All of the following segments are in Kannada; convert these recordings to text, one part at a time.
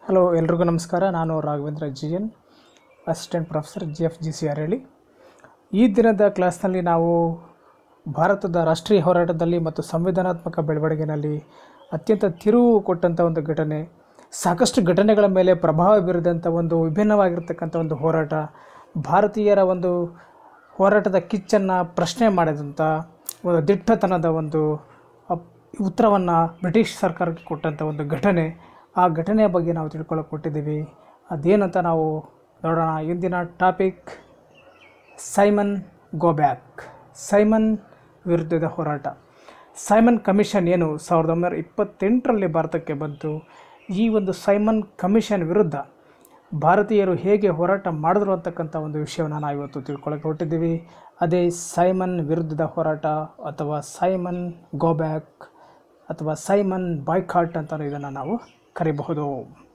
ಹಲೋ ಎಲ್ರಿಗೂ ನಮಸ್ಕಾರ ನಾನು Raghavendra G N assistant professor G F G C R ಹೇಳಿ ಈ ದಿನದ ಕ್ಲಾಸ್ನಲ್ಲಿ ನಾವು ಭಾರತದ ರಾಷ್ಟ್ರೀಯ ಹೋರಾಟದಲ್ಲಿ ಮತ್ತು ಸಂವಿಧಾನಾತ್ಮಕ ಬೆಳವಣಿಗೆಯಲ್ಲಿ ಅತ್ಯಂತ ತಿರುವು ಕೊಟ್ಟಂಥ ಒಂದು ಘಟನೆ ಸಾಕಷ್ಟು ಘಟನೆಗಳ ಮೇಲೆ ಪ್ರಭಾವ ಬೀರಿದಂಥ ಒಂದು ವಿಭಿನ್ನವಾಗಿರ್ತಕ್ಕಂಥ ಒಂದು ಹೋರಾಟ ಭಾರತೀಯರ ಒಂದು ಹೋರಾಟದ ಕಿಚ್ಚನ್ನು ಪ್ರಶ್ನೆ ಮಾಡಿದಂಥ ಒಂದು ದಿಟ್ಟತನದ ಒಂದು ಅಪ್- ಉತ್ತರವನ್ನು ಬ್ರಿಟಿಷ್ ಸರ್ಕಾರಕ್ಕೆ ಕೊಟ್ಟಂಥ ಒಂದು ಘಟನೆ ಆ ಘಟನೆಯ ಬಗ್ಗೆ ನಾವು ತಿಳ್ಕೊಳ್ಳೋಕೆ ಕೊಟ್ಟಿದ್ದೀವಿ ಅದೇನಂತ ನಾವು ನೋಡೋಣ ಇಂದಿನ ಟಾಪಿಕ್ ಸೈಮನ್ ಗೋಬ್ಯಾಕ್ ಸೈಮನ್ ವಿರುದ್ಧದ ಹೋರಾಟ ಸೈಮನ್ ಕಮಿಷನ್ ಏನು ಸಾವಿರದ ಒಂಬೈನೂರ ಇಪ್ಪತ್ತೆಂಟರಲ್ಲಿ ಭಾರತಕ್ಕೆ ಬಂತು ಈ ಒಂದು ಸೈಮನ್ ಕಮಿಷನ್ ವಿರುದ್ಧ ಭಾರತೀಯರು ಹೇಗೆ ಹೋರಾಟ ಮಾಡಿದ್ರು ಅಂತಕ್ಕಂಥ ಒಂದು ವಿಷಯವನ್ನು ನಾವು ಇವತ್ತು ತಿಳ್ಕೊಳ್ಳೋಕೆ ಹೊರಟಿದ್ದೀವಿ ಅದೇ ಸೈಮನ್ ವಿರುದ್ಧದ ಹೋರಾಟ ಅಥವಾ ಸೈಮನ್ ಗೋಬ್ಯಾಕ್ ಅಥವಾ ಸೈಮನ್ ಬಾಯ್ಕಾಟ್ ಅಂತ ಇದನ್ನು ನಾವು ಕರಿಬಹುದು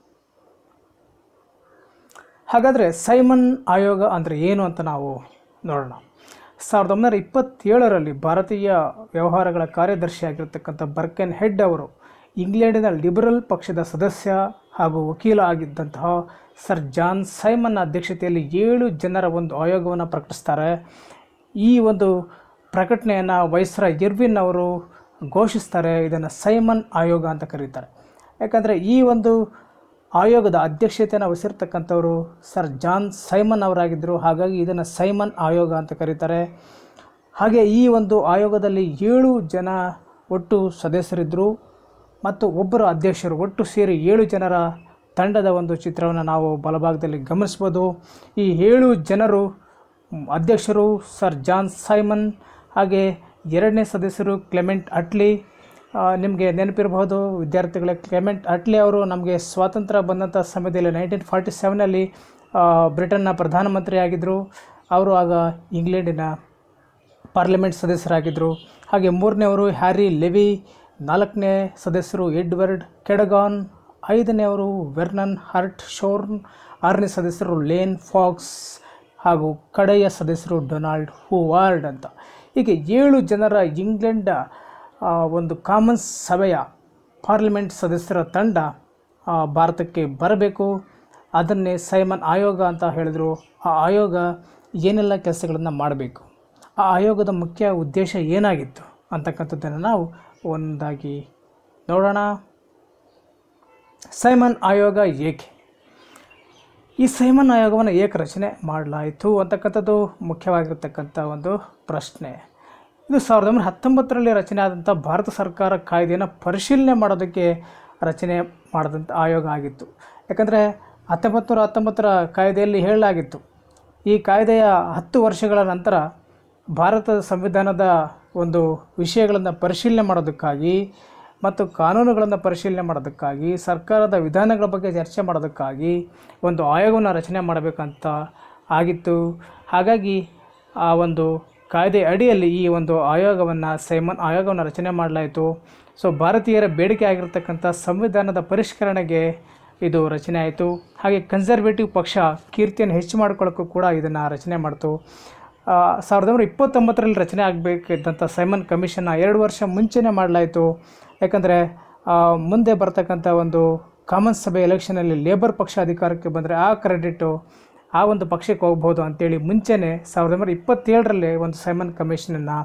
ಹಾಗಾದರೆ ಸೈಮನ್ ಆಯೋಗ ಅಂದರೆ ಏನು ಅಂತ ನಾವು ನೋಡೋಣ ಸಾವಿರದ ಒಂಬೈನೂರ ಇಪ್ಪತ್ತೇಳರಲ್ಲಿ ಭಾರತೀಯ ವ್ಯವಹಾರಗಳ ಕಾರ್ಯದರ್ಶಿಯಾಗಿರ್ತಕ್ಕಂಥ ಬರ್ಕೆನ್ ಹೆಡ್ ಅವರು ಇಂಗ್ಲೆಂಡಿನ ಲಿಬರಲ್ ಪಕ್ಷದ ಸದಸ್ಯ ಹಾಗೂ ವಕೀಲ ಆಗಿದ್ದಂತಹ ಸರ್ ಜಾನ್ ಸೈಮನ್ ಅಧ್ಯಕ್ಷತೆಯಲ್ಲಿ ಏಳು ಜನರ ಒಂದು ಆಯೋಗವನ್ನು ಪ್ರಕಟಿಸ್ತಾರೆ ಈ ಒಂದು ಪ್ರಕಟಣೆಯನ್ನು ವೈಸ್ರ ಇರ್ವಿನ್ ಅವರು ಘೋಷಿಸ್ತಾರೆ ಇದನ್ನು ಸೈಮನ್ ಆಯೋಗ ಅಂತ ಕರೀತಾರೆ ಯಾಕಂದರೆ ಈ ಒಂದು ಆಯೋಗದ ಅಧ್ಯಕ್ಷತೆಯನ್ನು ವಹಿಸಿರ್ತಕ್ಕಂಥವರು ಸರ್ ಜಾನ್ ಸೈಮನ್ ಅವರಾಗಿದ್ದರು ಹಾಗಾಗಿ ಇದನ್ನು ಸೈಮನ್ ಆಯೋಗ ಅಂತ ಕರೀತಾರೆ ಹಾಗೆ ಈ ಒಂದು ಆಯೋಗದಲ್ಲಿ ಏಳು ಜನ ಒಟ್ಟು ಸದಸ್ಯರಿದ್ದರು ಮತ್ತು ಒಬ್ಬರು ಅಧ್ಯಕ್ಷರು ಒಟ್ಟು ಸೇರಿ ಏಳು ಜನರ ತಂಡದ ಒಂದು ಚಿತ್ರವನ್ನು ನಾವು ಬಲಭಾಗದಲ್ಲಿ ಗಮನಿಸ್ಬೋದು ಈ ಏಳು ಜನರು ಮ್, ಅಧ್ಯಕ್ಷರು ಸರ್ ಜಾನ್ ಸೈಮನ್ ಹಾಗೆ ಎರಡನೇ ಸದಸ್ಯರು ಕ್ಲೆಮೆಂಟ್ ಅಟ್ಲಿ ನಿಮಗೆ ನೆನಪಿರಬಹುದು ವಿದ್ಯಾರ್ಥಿಗಳೇ ಕ್ಲೆಮೆಂಟ್ ಅಟ್ಲಿ ಅವರು ನಮಗೆ ಸ್ವಾತಂತ್ರ್ಯ ಬಂದಂಥ ಸಮಯದಲ್ಲಿ ನೈನ್ಟೀನ್ ಫಾರ್ಟಿ ಸೆವೆನಲ್ಲಿ ಬ್ರಿಟನ್ನ ಪ್ರಧಾನಮಂತ್ರಿ ಆಗಿದ್ದರು ಅವರು ಆಗ ಇಂಗ್ಲೆಂಡಿನ ಪಾರ್ಲಿಮೆಂಟ್ ಸದಸ್ಯರಾಗಿದ್ದರು ಹಾಗೆ ಮೂರನೇವರು ಹ್ಯಾರಿ ಲೆವಿ ನಾಲ್ಕನೇ ಸದಸ್ಯರು ಎಡ್ವರ್ಡ್ ಕೆಡಗಾನ್ ಐದನೇವರು ವೆರ್ನನ್ ಹರ್ಟ್ ಶೋರ್ನ್ ಆರನೇ ಸದಸ್ಯರು ಲೇನ್ ಫಾಕ್ಸ್ ಹಾಗೂ ಕಡೆಯ ಸದಸ್ಯರು ಡೊನಾಲ್ಡ್ ಹೂವಾರ್ಡ್ ಅಂತ ಹೀಗೆ ಏಳು ಜನರ ಇಂಗ್ಲೆಂಡ್ ಆ, ಒಂದು ಕಾಮನ್ಸ್ ಸಭೆಯ ಪಾರ್ಲಿಮೆಂಟ್ ಸದಸ್ಯರ ತಂಡ ಆ, ಭಾರತಕ್ಕೆ ಬರಬೇಕು ಅದನ್ನೇ ಸೈಮನ್ ಆಯೋಗ ಅಂತ ಹೇಳಿದರು ಆ ಆಯೋಗ ಏನೆಲ್ಲ ಕೆಲಸಗಳನ್ನು ಮಾಡಬೇಕು ಆ ಆಯೋಗದ ಮುಖ್ಯ ಉದ್ದೇಶ ಏನಾಗಿತ್ತು ಅಂತಕ್ಕಂಥದ್ದನ್ನು ನಾವು ಒಂದಾಗಿ ನೋಡೋಣ ಸೈಮನ್ ಆಯೋಗ ಏಕೆ ಈ ಸೈಮನ್ ಆಯೋಗವನ್ನು ಏಕೆ ರಚನೆ ಮಾಡಲಾಯಿತು ಅಂತಕ್ಕಂಥದ್ದು ಮುಖ್ಯವಾಗಿರ್ತಕ್ಕಂಥ ಒಂದು ಪ್ರಶ್ನೆ ಇದು ಸಾವಿರದ ಒಂಬೈನೂರ ಹತ್ತೊಂಬತ್ತರಲ್ಲಿ ರಚನೆ ಆದಂಥ ಭಾರತ ಸರ್ಕಾರ ಕಾಯ್ದೆಯನ್ನು ಪರಿಶೀಲನೆ ಮಾಡೋದಕ್ಕೆ ರಚನೆ ಮಾಡಿದಂಥ ಆಯೋಗ ಆಗಿತ್ತು ಯಾಕಂದರೆ ಹತ್ತೊಂಬತ್ತು ನೂರ ಹತ್ತೊಂಬತ್ತರ ಕಾಯ್ದೆಯಲ್ಲಿ ಹೇಳಲಾಗಿತ್ತು ಈ ಕಾಯ್ದೆಯ ಹತ್ತು ವರ್ಷಗಳ ನಂತರ ಭಾರತದ ಸಂವಿಧಾನದ ಒಂದು ವಿಷಯಗಳನ್ನು ಪರಿಶೀಲನೆ ಮಾಡೋದಕ್ಕಾಗಿ ಮತ್ತು ಕಾನೂನುಗಳನ್ನು ಪರಿಶೀಲನೆ ಮಾಡೋದಕ್ಕಾಗಿ ಸರ್ಕಾರದ ವಿಧಾನಗಳ ಬಗ್ಗೆ ಚರ್ಚೆ ಮಾಡೋದಕ್ಕಾಗಿ ಒಂದು ಆಯೋಗವನ್ನು ರಚನೆ ಮಾಡಬೇಕಂತ ಆಗಿತ್ತು ಹಾಗಾಗಿ ಆ ಒಂದು ಕಾಯ್ದೆ ಅಡಿಯಲ್ಲಿ ಈ ಒಂದು ಆಯೋಗವನ್ನು ಸೈಮನ್ ಆಯೋಗವನ್ನು ರಚನೆ ಮಾಡಲಾಯಿತು ಸೊ ಭಾರತೀಯರ ಬೇಡಿಕೆ ಆಗಿರ್ತಕ್ಕಂಥ ಸಂವಿಧಾನದ ಪರಿಷ್ಕರಣೆಗೆ ಇದು ರಚನೆ ಆಯಿತು ಹಾಗೆ ಕನ್ಸರ್ವೇಟಿವ್ ಪಕ್ಷ ಕೀರ್ತಿಯನ್ನು ಹೆಚ್ಚು ಮಾಡ್ಕೊಳ್ಳೋಕ್ಕೂ ಕೂಡ ಇದನ್ನು ರಚನೆ ಮಾಡ್ತು ಆ, ಸಾವಿರದ ಒಂಬೈನೂರ ಇಪ್ಪತ್ತೊಂಬತ್ತರಲ್ಲಿ ರಚನೆ ಆಗಬೇಕಿದ್ದಂಥ ಸೈಮನ್ ಕಮಿಷನ್ನ ಎರಡು ವರ್ಷ ಮುಂಚೆನೇ ಮಾಡಲಾಯಿತು ಯಾಕಂದರೆ ಮುಂದೆ ಬರ್ತಕ್ಕಂಥ ಒಂದು ಕಾಮನ್ ಸಭೆ ಎಲೆಕ್ಷನಲ್ಲಿ ಲೇಬರ್ ಪಕ್ಷ ಅಧಿಕಾರಕ್ಕೆ ಬಂದರೆ ಆ ಕ್ರೆಡಿಟು ಆ ಒಂದು ಪಕ್ಷಕ್ಕೆ ಹೋಗ್ಬೋದು ಅಂತೇಳಿ ಮುಂಚೆನೇ ಸಾವಿರದ ಒಂಬೈನೂರ ಇಪ್ಪತ್ತೇಳರಲ್ಲಿ ಒಂದು ಸೈಮನ್ ಕಮಿಷನನ್ನು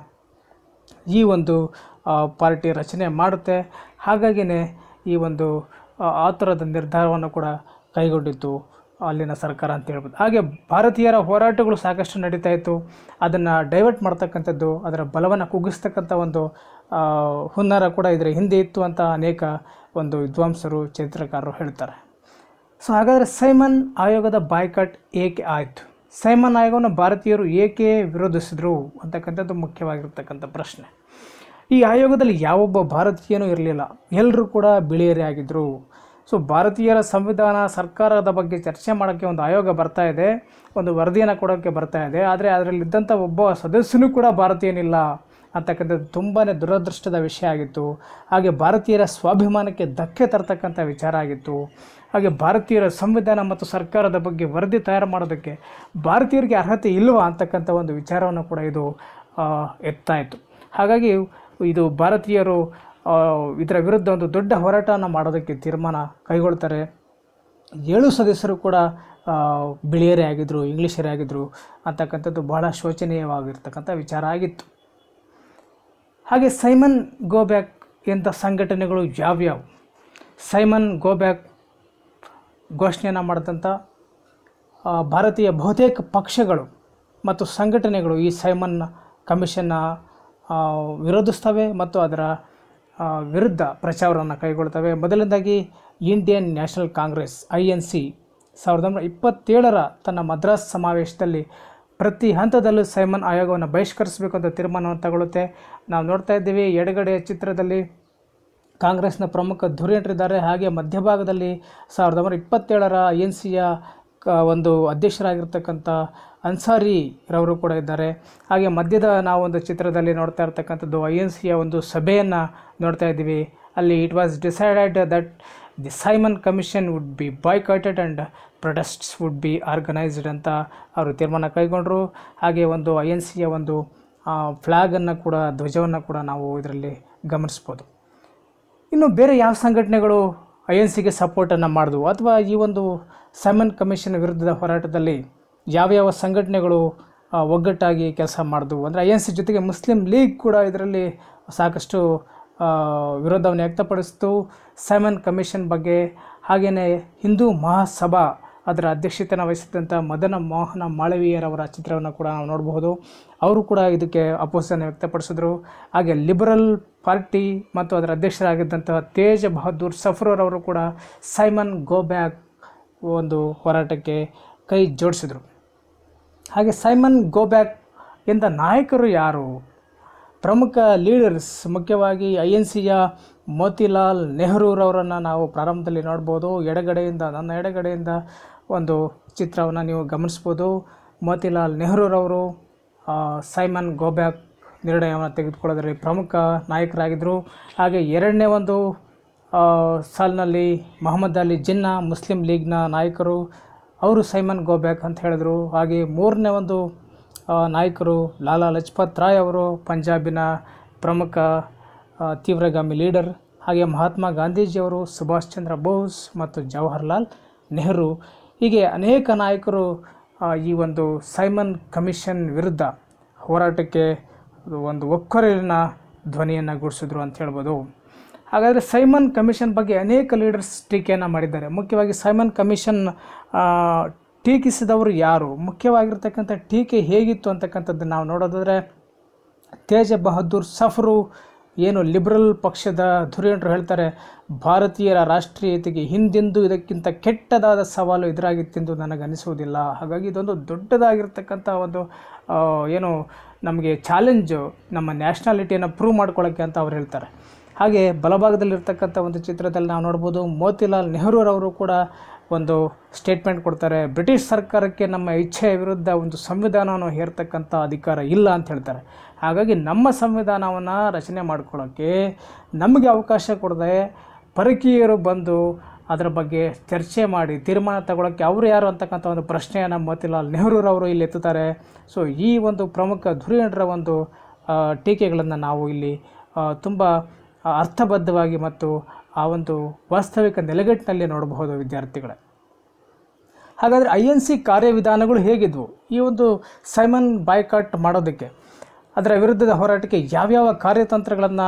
ಈ ಒಂದು ಆ, ಪಾರ್ಟಿ ರಚನೆ ಮಾಡುತ್ತೆ ಹಾಗಾಗಿನೇ ಈ ಒಂದು ಆ, ಆ ಥರದ ನಿರ್ಧಾರವನ್ನು ಕೂಡ ಕೈಗೊಂಡಿತ್ತು ಅಲ್ಲಿನ ಸರ್ಕಾರ ಅಂತ ಹೇಳ್ಬೋದು ಹಾಗೆ ಭಾರತೀಯರ ಹೋರಾಟಗಳು ಸಾಕಷ್ಟು ನಡೀತಾ ಇತ್ತು ಅದನ್ನು ಡೈವರ್ಟ್ ಮಾಡ್ತಕ್ಕಂಥದ್ದು ಅದರ ಬಲವನ್ನು ಕುಗ್ಗಿಸ್ತಕ್ಕಂಥ ಒಂದು ಆ, ಹುನ್ನಾರ ಕೂಡ ಇದರ ಹಿಂದೆ ಇತ್ತು ಅಂತ ಅನೇಕ ಒಂದು ವಿದ್ವಾಂಸರು ಚರಿತ್ರಕಾರರು ಹೇಳ್ತಾರೆ ಸೊ ಹಾಗಾದರೆ ಸೈಮನ್ ಆಯೋಗದ ಬಾಯ್ಕಟ್ ಏಕೆ ಆಯಿತು ಸೈಮನ್ ಆಯೋಗವನ್ನು ಭಾರತೀಯರು ಏಕೆ ವಿರೋಧಿಸಿದ್ರು ಅಂತಕ್ಕಂಥದ್ದು ಮುಖ್ಯವಾಗಿರ್ತಕ್ಕಂಥ ಪ್ರಶ್ನೆ ಈ ಆಯೋಗದಲ್ಲಿ ಯಾವೊಬ್ಬ ಭಾರತೀಯನೂ ಇರಲಿಲ್ಲ ಎಲ್ಲರೂ ಕೂಡ ಬಿಳಿಯರೇ ಆಗಿದ್ದರು ಸೊ ಭಾರತೀಯರ ಸಂವಿಧಾನ ಸರ್ಕಾರದ ಬಗ್ಗೆ ಚರ್ಚೆ ಮಾಡೋಕ್ಕೆ ಒಂದು ಆಯೋಗ ಬರ್ತಾ ಇದೆ ಒಂದು ವರದಿಯನ್ನು ಕೊಡೋಕ್ಕೆ ಬರ್ತಾ ಇದೆ ಆದರೆ ಅದರಲ್ಲಿದ್ದಂಥ ಒಬ್ಬ ಸದಸ್ಯನೂ ಕೂಡ ಭಾರತೀಯನಿಲ್ಲ ಅಂತಕ್ಕಂಥದ್ದು ತುಂಬಾ ದುರದೃಷ್ಟದ ವಿಷಯ ಆಗಿತ್ತು ಹಾಗೆ ಭಾರತೀಯರ ಸ್ವಾಭಿಮಾನಕ್ಕೆ ಧಕ್ಕೆ ತರ್ತಕ್ಕಂಥ ವಿಚಾರ ಆಗಿತ್ತು ಹಾಗೆ ಭಾರತೀಯರ ಸಂವಿಧಾನ ಮತ್ತು ಸರ್ಕಾರದ ಬಗ್ಗೆ ವರದಿ ತಯಾರು ಮಾಡೋದಕ್ಕೆ ಭಾರತೀಯರಿಗೆ ಅರ್ಹತೆ ಇಲ್ವಾ ಅಂತಕ್ಕಂಥ ಒಂದು ವಿಚಾರವನ್ನು ಕೂಡ ಇದು ಆ, ಎತ್ತಾ ಇತ್ತು ಹಾಗಾಗಿ ಇದು ಭಾರತೀಯರು ಆ, ಇದರ ವಿರುದ್ಧ ಒಂದು ದೊಡ್ಡ ಹೋರಾಟವನ್ನು ಮಾಡೋದಕ್ಕೆ ತೀರ್ಮಾನ ಕೈಗೊಳ್ತಾರೆ ಏಳು ಸದಸ್ಯರು ಕೂಡ ಆ, ಬಿಳಿಯರೇ ಆಗಿದ್ದರು ಇಂಗ್ಲೀಷರೇ ಆಗಿದ್ದರು ಅಂತಕ್ಕಂಥದ್ದು ಬಹಳ ಶೋಚನೀಯವಾಗಿರ್ತಕ್ಕಂಥ ವಿಚಾರ ಆಗಿತ್ತು ಹಾಗೆ ಸೈಮನ್ ಗೋಬ್ಯಾಕ್ ಎಂಥ ಸಂಘಟನೆಗಳು ಯಾವ್ಯಾವು ಸೈಮನ್ ಗೋಬ್ಯಾಕ್ ಘೋಷಣೆಯನ್ನು ಮಾಡಿದಂಥ ಆ, ಭಾರತೀಯ ಬಹುತೇಕ ಪಕ್ಷಗಳು ಮತ್ತು ಸಂಘಟನೆಗಳು ಈ ಸೈಮನ್ ಕಮಿಷನ್ನ ಆ, ವಿರೋಧಿಸ್ತವೆ ಮತ್ತು ಅದರ ಆ, ವಿರುದ್ಧ ಪ್ರಚಾರವನ್ನು ಕೈಗೊಳ್ತವೆ ಮೊದಲನೇದಾಗಿ Indian National Congress I N C ಸಾವಿರದ ಒಂಬೈನೂರ ಇಪ್ಪತ್ತೇಳರ ತನ್ನ ಮದ್ರಾಸ್ ಸಮಾವೇಶದಲ್ಲಿ ಪ್ರತಿ ಹಂತದಲ್ಲೂ ಸೈಮನ್ ಆಯೋಗವನ್ನು ಬಹಿಷ್ಕರಿಸಬೇಕು ಅಂತ ತೀರ್ಮಾನವನ್ನು ತಗೊಳ್ಳುತ್ತೆ ನಾವು ನೋಡ್ತಾ ಇದ್ದೀವಿ ಎಡಗಡೆಯ ಚಿತ್ರದಲ್ಲಿ ಕಾಂಗ್ರೆಸ್ನ ಪ್ರಮುಖ ಧುರೀಣರಿದ್ದಾರೆ ಹಾಗೆ ಮಧ್ಯಭಾಗದಲ್ಲಿ ಸಾವಿರದ ಒಂಬೈನೂರ ಇಪ್ಪತ್ತೇಳರ ಐ ಎನ್ ಸಿಯ ಕ ಒಂದು ಅಧ್ಯಕ್ಷರಾಗಿರ್ತಕ್ಕಂಥ ಅನ್ಸಾರಿ ರವರು ಕೂಡ ಇದ್ದಾರೆ ಹಾಗೆ ಮಧ್ಯದ ನಾವು ಒಂದು ಚಿತ್ರದಲ್ಲಿ ನೋಡ್ತಾ ಇರ್ತಕ್ಕಂಥದ್ದು ಐ ಎನ್ ಸಿಯ ಒಂದು ಸಭೆಯನ್ನು ನೋಡ್ತಾ ಇದ್ದೀವಿ ಅಲ್ಲಿ it was decided that the Simon Commission would be boycotted and protests would be organised ಅಂತ ಅವರು ತೀರ್ಮಾನ ಕೈಗೊಂಡರು ಹಾಗೆ ಒಂದು ಐ ಎನ್ ಸಿಯ ಒಂದು ಫ್ಲ್ಯಾಗನ್ನು ಕೂಡ ಧ್ವಜವನ್ನು ಕೂಡ ನಾವು ಇದರಲ್ಲಿ ಗಮನಿಸ್ಬೋದು ಇನ್ನು ಬೇರೆ ಯಾವ ಸಂಘಟನೆಗಳು ಐ ಎನ್ ಸಿಗೆ ಸಪೋರ್ಟನ್ನು ಮಾಡಿದ್ವು ಅಥವಾ ಈ ಒಂದು ಸೈಮನ್ ಕಮಿಷನ್ ವಿರುದ್ಧದ ಹೋರಾಟದಲ್ಲಿ ಯಾವ್ಯಾವ ಸಂಘಟನೆಗಳು ಆ, ಒಗ್ಗಟ್ಟಾಗಿ ಕೆಲಸ ಮಾಡಿದ್ವು ಅಂದರೆ ಐ ಎನ್ ಸಿ ಜೊತೆಗೆ ಮುಸ್ಲಿಂ ಲೀಗ್ ಕೂಡ ಇದರಲ್ಲಿ ಸಾಕಷ್ಟು ಆ, ವಿರೋಧವನ್ನು ವ್ಯಕ್ತಪಡಿಸಿತು ಸೈಮನ್ ಕಮಿಷನ್ ಬಗ್ಗೆ ಹಾಗೆಯೇ ಹಿಂದೂ ಮಹಾಸಭಾ ಅದರ ಅಧ್ಯಕ್ಷತೆಯನ್ನು ವಹಿಸಿದಂಥ ಮದನ ಮೋಹನ ಮಾಳವೀಯರವರ ಚಿತ್ರವನ್ನು ಕೂಡ ನಾವು ನೋಡಬಹುದು ಅವರು ಕೂಡ ಇದಕ್ಕೆ ಅಪೋಸನ್ನು ವ್ಯಕ್ತಪಡಿಸಿದ್ರು ಹಾಗೆ ಲಿಬರಲ್ ಪಾರ್ಟಿ ಮತ್ತು ಅದರ ಅಧ್ಯಕ್ಷರಾಗಿದ್ದಂಥ ತೇಜ್ ಬಹದ್ದೂರ್ ಸಫ್ರೋರ್ ಕೂಡ ಸೈಮನ್ ಗೋಬ್ಯಾಕ್ ಒಂದು ಹೋರಾಟಕ್ಕೆ ಕೈ ಜೋಡಿಸಿದರು ಹಾಗೆ ಸೈಮನ್ ಗೋಬ್ಯಾಕ್ ಎಂದ ನಾಯಕರು ಯಾರು ಪ್ರಮುಖ ಲೀಡರ್ಸ್ ಮುಖ್ಯವಾಗಿ ಐ ಎನ್ ಸಿಯ ಮೋತಿಲಾಲ್ ನೆಹರೂರವರನ್ನು ನಾವು ಪ್ರಾರಂಭದಲ್ಲಿ ನೋಡ್ಬೋದು ಎಡಗಡೆಯಿಂದ ನನ್ನ ಎಡಗಡೆಯಿಂದ ಒಂದು ಚಿತ್ರವನ್ನು ನೀವು ಗಮನಿಸ್ಬೋದು ಮೋತಿಲಾಲ್ ನೆಹರೂರವರು ಆ, ಸೈಮನ್ ಗೋಬ್ಯಾಕ್ ನಿರ್ಣಯವನ್ನು ತೆಗೆದುಕೊಳ್ಳೋದ್ರಲ್ಲಿ ಪ್ರಮುಖ ನಾಯಕರಾಗಿದ್ದರು ಹಾಗೆ ಎರಡನೇ ಒಂದು ಆ, ಸಾಲಿನಲ್ಲಿ ಮೊಹಮ್ಮದ್ ಅಲಿ ಜಿನ್ನಾ ಮುಸ್ಲಿಂ ಲೀಗ್ನ ನಾಯಕರು ಅವರು ಸೈಮನ್ ಗೋಬ್ಯಾಕ್ ಅಂತ ಹೇಳಿದ್ರು ಹಾಗೆ ಮೂರನೇ ಒಂದು ಆ, ನಾಯಕರು ಲಾಲಾ ಲಜಪತ್ ರಾಯ್ ಅವರು ಪಂಜಾಬಿನ ಪ್ರಮುಖ ಆ, ತೀವ್ರಗಾಮಿ ಲೀಡರ್ ಹಾಗೆ ಮಹಾತ್ಮ ಗಾಂಧೀಜಿಯವರು ಸುಭಾಷ್ ಚಂದ್ರ ಬೋಸ್ ಮತ್ತು ಜವಾಹರ್ಲಾಲ್ ನೆಹರು ಹೀಗೆ ಅನೇಕ ನಾಯಕರು ಆ, ಈ ಒಂದು ಸೈಮನ್ ಕಮಿಷನ್ ವಿರುದ್ಧ ಹೋರಾಟಕ್ಕೆ ಒಂದು ಒಕ್ಕೊರಲಿನ ಧ್ವನಿಯನ್ನು ಗೂಡಿಸಿದ್ರು ಅಂತ ಹೇಳ್ಬೋದು ಹಾಗಾದರೆ ಸೈಮನ್ ಕಮಿಷನ್ ಬಗ್ಗೆ ಅನೇಕ ಲೀಡರ್ಸ್ ಟೀಕೆಯನ್ನು ಮಾಡಿದ್ದಾರೆ ಮುಖ್ಯವಾಗಿ ಸೈಮನ್ ಕಮಿಷನ್ ಆ, ಟೀಕಿಸಿದವರು ಯಾರು ಮುಖ್ಯವಾಗಿರ್ತಕ್ಕಂಥ ಟೀಕೆ ಹೇಗಿತ್ತು ಅಂತಕ್ಕಂಥದ್ದು ನಾವು ನೋಡೋದಾದರೆ ತೇಜ ಬಹದ್ದೂರ್ ಸಫರು ಏನು ಲಿಬರಲ್ ಪಕ್ಷದ ಧುರೀಣರು ಹೇಳ್ತಾರೆ ಭಾರತೀಯರ ರಾಷ್ಟ್ರೀಯತೆಗೆ ಹಿಂದೆಂದೂ ಇದಕ್ಕಿಂತ ಕೆಟ್ಟದಾದ ಸವಾಲು ಎದುರಾಗಿತ್ತೆಂದು ನನಗನ್ನಿಸುವುದಿಲ್ಲ ಹಾಗಾಗಿ ಇದೊಂದು ದೊಡ್ಡದಾಗಿರ್ತಕ್ಕಂಥ ಒಂದು ಆ, ಏನು ನಮಗೆ ಚಾಲೆಂಜು ನಮ್ಮ ನ್ಯಾಷನಾಲಿಟಿಯನ್ನು ಪ್ರೂವ್ ಮಾಡ್ಕೊಳ್ಳೋಕ್ಕೆ ಅಂತ ಅವ್ರು ಹೇಳ್ತಾರೆ ಹಾಗೆ ಬಲಭಾಗದಲ್ಲಿರ್ತಕ್ಕಂಥ ಒಂದು ಚಿತ್ರದಲ್ಲಿ ನಾವು ನೋಡ್ಬೋದು ಮೋತಿಲಾಲ್ ನೆಹರೂರವರು ಕೂಡ ಒಂದು ಸ್ಟೇಟ್ಮೆಂಟ್ ಕೊಡ್ತಾರೆ ಬ್ರಿಟಿಷ್ ಸರ್ಕಾರಕ್ಕೆ ನಮ್ಮ ಇಚ್ಛೆಯ ವಿರುದ್ಧ ಒಂದು ಸಂವಿಧಾನವನ್ನು ಹೇರ್ತಕ್ಕಂಥ ಅಧಿಕಾರ ಇಲ್ಲ ಅಂತ ಹೇಳ್ತಾರೆ ಹಾಗಾಗಿ ನಮ್ಮ ಸಂವಿಧಾನವನ್ನು ರಚನೆ ಮಾಡ್ಕೊಳ್ಳೋಕ್ಕೆ ನಮಗೆ ಅವಕಾಶ ಕೊಡದೆ ಪರಕೀಯರು ಬಂದು ಅದರ ಬಗ್ಗೆ ಚರ್ಚೆ ಮಾಡಿ ತೀರ್ಮಾನ ತಗೊಳ್ಳೋಕ್ಕೆ ಅವರು ಯಾರು ಅಂತಕ್ಕಂಥ ಒಂದು ಪ್ರಶ್ನೆಯನ್ನು ಮೋತಿಲಾಲ್ ನೆಹರೂರವರು ಇಲ್ಲಿ ಎತ್ತುತ್ತಾರೆ ಸೊ ಈ ಒಂದು ಪ್ರಮುಖ ಧುರೀಣರ ಒಂದು ಆ, ಟೀಕೆಗಳನ್ನು ನಾವು ಇಲ್ಲಿ ತುಂಬ ಅರ್ಥಬದ್ಧವಾಗಿ ಮತ್ತು ಆ ಒಂದು ವಾಸ್ತವಿಕ ನೆಲೆಗಟ್ಟಿನಲ್ಲಿ ನೋಡಬಹುದು ವಿದ್ಯಾರ್ಥಿಗಳೇ ಹಾಗಾದರೆ ಐ ಎನ್ ಸಿ ಕಾರ್ಯವಿಧಾನಗಳು ಹೇಗಿದ್ವು ಈ ಒಂದು ಸೈಮನ್ ಬಾಯ್ಕಾಟ್ ಮಾಡೋದಕ್ಕೆ ಅದರ ವಿರುದ್ಧದ ಹೋರಾಟಕ್ಕೆ ಯಾವ್ಯಾವ ಕಾರ್ಯತಂತ್ರಗಳನ್ನು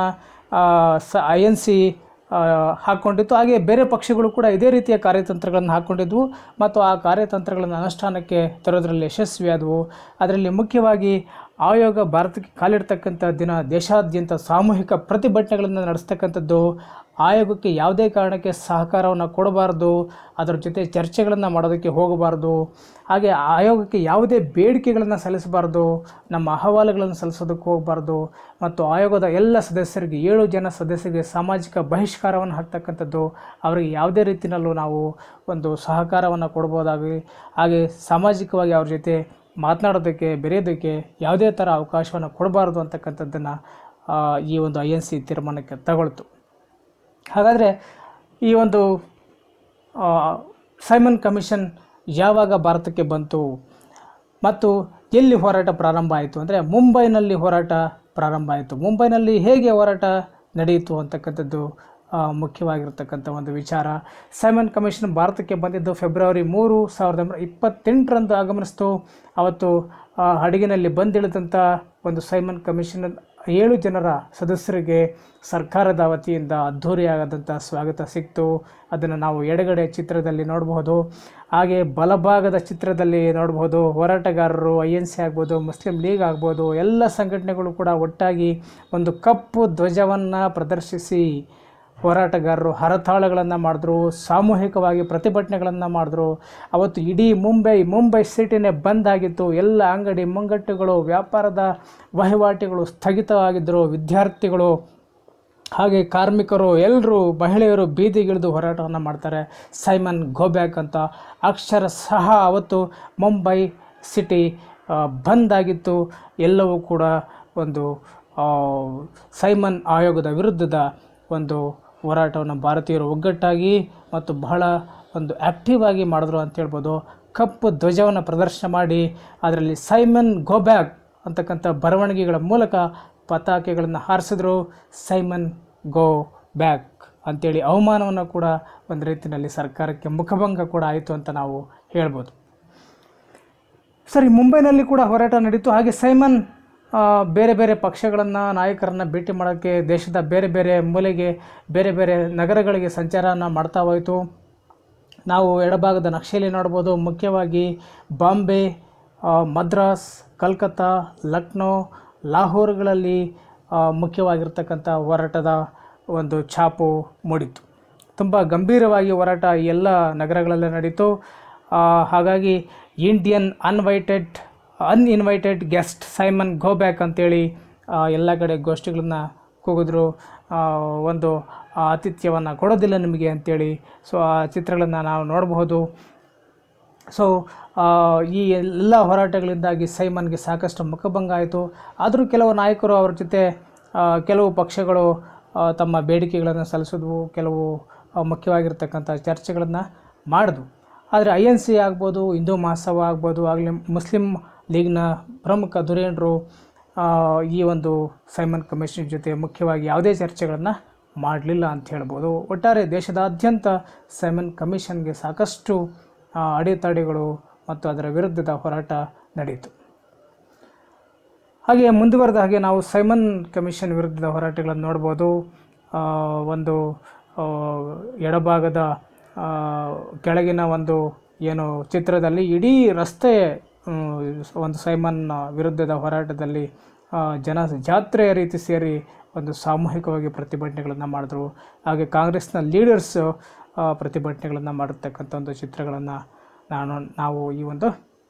ಸ ಐ ಎನ್ ಸಿ ಹಾಕ್ಕೊಂಡಿತ್ತು ಹಾಗೆ ಬೇರೆ ಪಕ್ಷಗಳು ಕೂಡ ಇದೇ ರೀತಿಯ ಕಾರ್ಯತಂತ್ರಗಳನ್ನು ಹಾಕ್ಕೊಂಡಿದ್ವು ಮತ್ತು ಆ ಕಾರ್ಯತಂತ್ರಗಳನ್ನು ಅನುಷ್ಠಾನಕ್ಕೆ ತರೋದರಲ್ಲಿ ಯಶಸ್ವಿಯಾದವು ಅದರಲ್ಲಿ ಮುಖ್ಯವಾಗಿ ಆಯೋಗ ಭಾರತಕ್ಕೆ ಕಾಲಿಡ್ತಕ್ಕಂಥ ದಿನ ದೇಶಾದ್ಯಂತ ಸಾಮೂಹಿಕ ಪ್ರತಿಭಟನೆಗಳನ್ನು ನಡೆಸ್ತಕ್ಕಂಥದ್ದು ಆಯೋಗಕ್ಕೆ ಯಾವುದೇ ಕಾರಣಕ್ಕೆ ಸಹಕಾರವನ್ನು ಕೊಡಬಾರ್ದು ಅದರ ಜೊತೆ ಚರ್ಚೆಗಳನ್ನು ಮಾಡೋದಕ್ಕೆ ಹೋಗಬಾರ್ದು ಹಾಗೆ ಆಯೋಗಕ್ಕೆ ಯಾವುದೇ ಬೇಡಿಕೆಗಳನ್ನು ಸಲ್ಲಿಸಬಾರ್ದು ನಮ್ಮ ಅಹವಾಲುಗಳನ್ನು ಸಲ್ಲಿಸೋದಕ್ಕೆ ಹೋಗಬಾರ್ದು ಮತ್ತು ಆಯೋಗದ ಎಲ್ಲ ಸದಸ್ಯರಿಗೆ ಏಳು ಜನ ಸದಸ್ಯರಿಗೆ ಸಾಮಾಜಿಕ ಬಹಿಷ್ಕಾರವನ್ನು ಹಾಕ್ತಕ್ಕಂಥದ್ದು ಅವರಿಗೆ ಯಾವುದೇ ರೀತಿಯಲ್ಲೂ ನಾವು ಒಂದು ಸಹಕಾರವನ್ನು ಕೊಡ್ಬೋದಾಗಿ ಹಾಗೆ ಸಾಮಾಜಿಕವಾಗಿ ಅವ್ರ ಜೊತೆ ಮಾತನಾಡೋದಕ್ಕೆ ಬೆರೆಯೋದಕ್ಕೆ ಯಾವುದೇ ಥರ ಅವಕಾಶವನ್ನು ಕೊಡಬಾರ್ದು ಅಂತಕ್ಕಂಥದ್ದನ್ನು ಆ, ಈ ಒಂದು ಐ ಎನ್ ಸಿ ತೀರ್ಮಾನಕ್ಕೆ ತಗೊಳ್ತು ಹಾಗಾದರೆ ಈ ಒಂದು ಆ, ಸೈಮನ್ ಕಮಿಷನ್ ಯಾವಾಗ ಭಾರತಕ್ಕೆ ಬಂತು ಮತ್ತು ಎಲ್ಲಿ ಹೋರಾಟ ಪ್ರಾರಂಭ ಆಯಿತು ಅಂದರೆ ಮುಂಬೈನಲ್ಲಿ ಹೋರಾಟ ಪ್ರಾರಂಭ ಆಯಿತು ಮುಂಬೈನಲ್ಲಿ ಹೇಗೆ ಹೋರಾಟ ನಡೆಯಿತು ಅಂತಕ್ಕಂಥದ್ದು ಆ, ಆ, ಮುಖ್ಯವಾಗಿರ್ತಕ್ಕಂಥ ಒಂದು ವಿಚಾರ ಸೈಮನ್ ಕಮಿಷನ್ ಭಾರತಕ್ಕೆ ಬಂದಿದ್ದು ಫೆಬ್ರವರಿ ಮೂರು ಸಾವಿರದ ಒಂಬೈನೂರ ಇಪ್ಪತ್ತೆಂಟರಂದು ಆಗಮನಿಸಿತು ಅವತ್ತು ಆ, ಹಡಗಿನಲ್ಲಿ ಬಂದಿಳಿದಂಥ ಒಂದು ಸೈಮನ್ ಕಮಿಷನ್ ಏಳು ಜನರ ಸದಸ್ಯರಿಗೆ ಸರ್ಕಾರದ ವತಿಯಿಂದ ಅದ್ಧೂರಿಯಾದಂಥ ಸ್ವಾಗತ ಸಿಕ್ತು ಅದನ್ನು ನಾವು ಎಡಗಡೆ ಚಿತ್ರದಲ್ಲಿ ನೋಡಬಹುದು ಹಾಗೆ ಬಲಭಾಗದ ಚಿತ್ರದಲ್ಲಿ ನೋಡಬಹುದು ಹೋರಾಟಗಾರರು ಐ ಎನ್ ಸಿ ಆಗ್ಬೋದು ಮುಸ್ಲಿಂ ಲೀಗ್ ಆಗ್ಬೋದು ಎಲ್ಲ ಸಂಘಟನೆಗಳು ಕೂಡ ಒಟ್ಟಾಗಿ ಒಂದು ಕಪ್ಪು ಧ್ವಜವನ್ನು ಪ್ರದರ್ಶಿಸಿ ಹೋರಾಟಗಾರರು ಹರತಾಳಗಳನ್ನು ಮಾಡಿದ್ರು ಸಾಮೂಹಿಕವಾಗಿ ಪ್ರತಿಭಟನೆಗಳನ್ನು ಮಾಡಿದ್ರು ಅವತ್ತು ಇಡೀ ಮುಂಬೈ ಮುಂಬೈ ಸಿಟಿನೇ ಬಂದ್ ಆಗಿತ್ತು ಎಲ್ಲ ಅಂಗಡಿ ಮುಂಗಟ್ಟುಗಳು ವ್ಯಾಪಾರದ ವಹಿವಾಟುಗಳು ಸ್ಥಗಿತವಾಗಿದ್ದರು ವಿದ್ಯಾರ್ಥಿಗಳು ಹಾಗೆ ಕಾರ್ಮಿಕರು ಎಲ್ಲರೂ ಮಹಿಳೆಯರು ಬೀದಿಗಿಳಿದು ಹೋರಾಟವನ್ನು ಮಾಡ್ತಾರೆ ಸೈಮನ್ ಗೋಬ್ಯಾಕ್ ಅಂತ ಅಕ್ಷರ ಸಹ ಅವತ್ತು ಮುಂಬೈ ಸಿಟಿ ಆ, ಬಂದ್ ಆಗಿತ್ತು ಎಲ್ಲವೂ ಕೂಡ ಒಂದು ಆ, ಸೈಮನ್ ಆಯೋಗದ ವಿರುದ್ಧದ ಒಂದು ಹೋರಾಟವನ್ನು ಭಾರತೀಯರು ಒಗ್ಗಟ್ಟಾಗಿ ಮತ್ತು ಬಹಳ ಒಂದು ಆ್ಯಕ್ಟಿವ್ ಆಗಿ ಮಾಡಿದ್ರು ಅಂತ ಹೇಳ್ಬೋದು ಕಪ್ಪು ಧ್ವಜವನ್ನು ಪ್ರದರ್ಶನ ಮಾಡಿ ಅದರಲ್ಲಿ ಸೈಮನ್ ಗೋಬ್ಯಾಕ್ ಅಂತಕ್ಕಂಥ ಬರವಣಿಗೆಗಳ ಮೂಲಕ ಪತಾಕೆಗಳನ್ನು ಹಾರಿಸಿದ್ರು ಸೈಮನ್ ಗೋ ಬ್ಯಾಕ್ ಅಂತೇಳಿ ಅವಮಾನವನ್ನು ಕೂಡ ಒಂದು ರೀತಿಯಲ್ಲಿ ಸರ್ಕಾರಕ್ಕೆ ಮುಖಭಂಗ ಕೂಡ ಆಯಿತು ಅಂತ ನಾವು ಹೇಳ್ಬೋದು ಸರಿ ಮುಂಬೈನಲ್ಲಿ ಕೂಡ ಹೋರಾಟ ನಡೀತು ಹಾಗೆ ಸೈಮನ್ ಆ, ಬೇರೆ ಬೇರೆ ಪಕ್ಷಗಳನ್ನು ನಾಯಕರನ್ನು ಭೇಟಿ ಮಾಡೋಕ್ಕೆ ದೇಶದ ಬೇರೆ ಬೇರೆ ಮೂಲೆಗೆ ಬೇರೆ ಬೇರೆ ನಗರಗಳಿಗೆ ಸಂಚಾರನ ಮಾಡ್ತಾ ಹೋಯಿತು ನಾವು ಎಡಭಾಗದ ನಕ್ಷೆಯಲ್ಲಿ ನೋಡ್ಬೋದು ಮುಖ್ಯವಾಗಿ ಬಾಂಬೆ ಆ, ಮದ್ರಾಸ್ ಕಲ್ಕತ್ತಾ ಲಕ್ನೋ ಲಾಹೋರ್ಗಳಲ್ಲಿ ಆ, ಮುಖ್ಯವಾಗಿರ್ತಕ್ಕಂಥ ಹೋರಾಟದ ಒಂದು ಛಾಪು ಮೂಡಿತು ತುಂಬ ಗಂಭೀರವಾಗಿ ಹೋರಾಟ ಈ ಎಲ್ಲ ನಗರಗಳಲ್ಲೇ ನಡೀತು ಆ, ಹಾಗಾಗಿ Indian uninvited uninvited guest Simon go back ಅಂತೇಳಿ ಆ, ಎಲ್ಲ ಕಡೆ ಗೋಷ್ಠಿಗಳನ್ನ ಕೂಗಿದ್ರು ಆ, ಒಂದು ಆತಿಥ್ಯವನ್ನು ಕೊಡೋದಿಲ್ಲ ನಿಮಗೆ ಅಂತೇಳಿ ಸೊ ಆ ಚಿತ್ರಗಳನ್ನು ನಾವು ನೋಡಬಹುದು ಸೊ ಈ ಎಲ್ಲ ಹೋರಾಟಗಳಿಂದಾಗಿ ಸೈಮನ್ಗೆ ಸಾಕಷ್ಟು ಮುಖಭಂಗ ಆಯಿತು ಆದರೂ ಕೆಲವು ನಾಯಕರು ಅವ್ರ ಜೊತೆ ಆ, ಕೆಲವು ಪಕ್ಷಗಳು ಆ, ತಮ್ಮ ಬೇಡಿಕೆಗಳನ್ನು ಸಲ್ಲಿಸಿದ್ವು ಕೆಲವು ಆ, ಮುಖ್ಯವಾಗಿರ್ತಕ್ಕಂಥ ಚರ್ಚೆಗಳನ್ನು ಮಾಡಿದ್ವು ಆದರೆ ಐ ಎನ್ ಸಿ ಆಗ್ಬೋದು ಹಿಂದೂ ಮಹಾಸಭಾ ಆಗ್ಬೋದು ಆಗಲಿ ಮುಸ್ಲಿಂ ಲೀಗ್ನ ಪ್ರಮುಖ ಧುರೀಣರು ಆ, ಈ ಒಂದು ಸೈಮನ್ ಕಮಿಷನ್ ಜೊತೆ ಮುಖ್ಯವಾಗಿ ಯಾವುದೇ ಚರ್ಚೆಗಳನ್ನು ಮಾಡಲಿಲ್ಲ ಅಂತ ಹೇಳ್ಬೋದು ಒಟ್ಟಾರೆ ದೇಶದಾದ್ಯಂತ ಸೈಮನ್ ಕಮಿಷನ್ಗೆ ಸಾಕಷ್ಟು ಆ, ಅಡೆತಡೆಗಳು ಮತ್ತು ಅದರ ವಿರುದ್ಧದ ಹೋರಾಟ ನಡೆಯಿತು ಹಾಗೆ ಮುಂದುವರೆದ ಹಾಗೆ ನಾವು ಸೈಮನ್ ಕಮಿಷನ್ ವಿರುದ್ಧದ ಹೋರಾಟಗಳನ್ನು ನೋಡ್ಬೋದು ಆ, ಒಂದು ಆ, ಎಡಭಾಗದ ಆ, ಕೆಳಗಿನ ಒಂದು ಏನು ಚಿತ್ರದಲ್ಲಿ ಇಡೀ ರಸ್ತೆ ಮ್, ಒಂದು ಸೈಮನ್ ವಿರುದ್ಧದ ಹೋರಾಟದಲ್ಲಿ ಆ, ಜನ ಜಾತ್ರೆಯ ರೀತಿ ಸೇರಿ ಒಂದು ಸಾಮೂಹಿಕವಾಗಿ ಪ್ರತಿಭಟನೆಗಳನ್ನು ಮಾಡಿದ್ರು ಹಾಗೆ ಕಾಂಗ್ರೆಸ್ನ ಲೀಡರ್ಸ್ ಪ್ರತಿಭಟನೆಗಳನ್ನು ಮಾಡಿರ್ತಕ್ಕಂಥ ಒಂದು ಚಿತ್ರಗಳನ್ನು ನಾನು ನಾವು ಈ ಒಂದು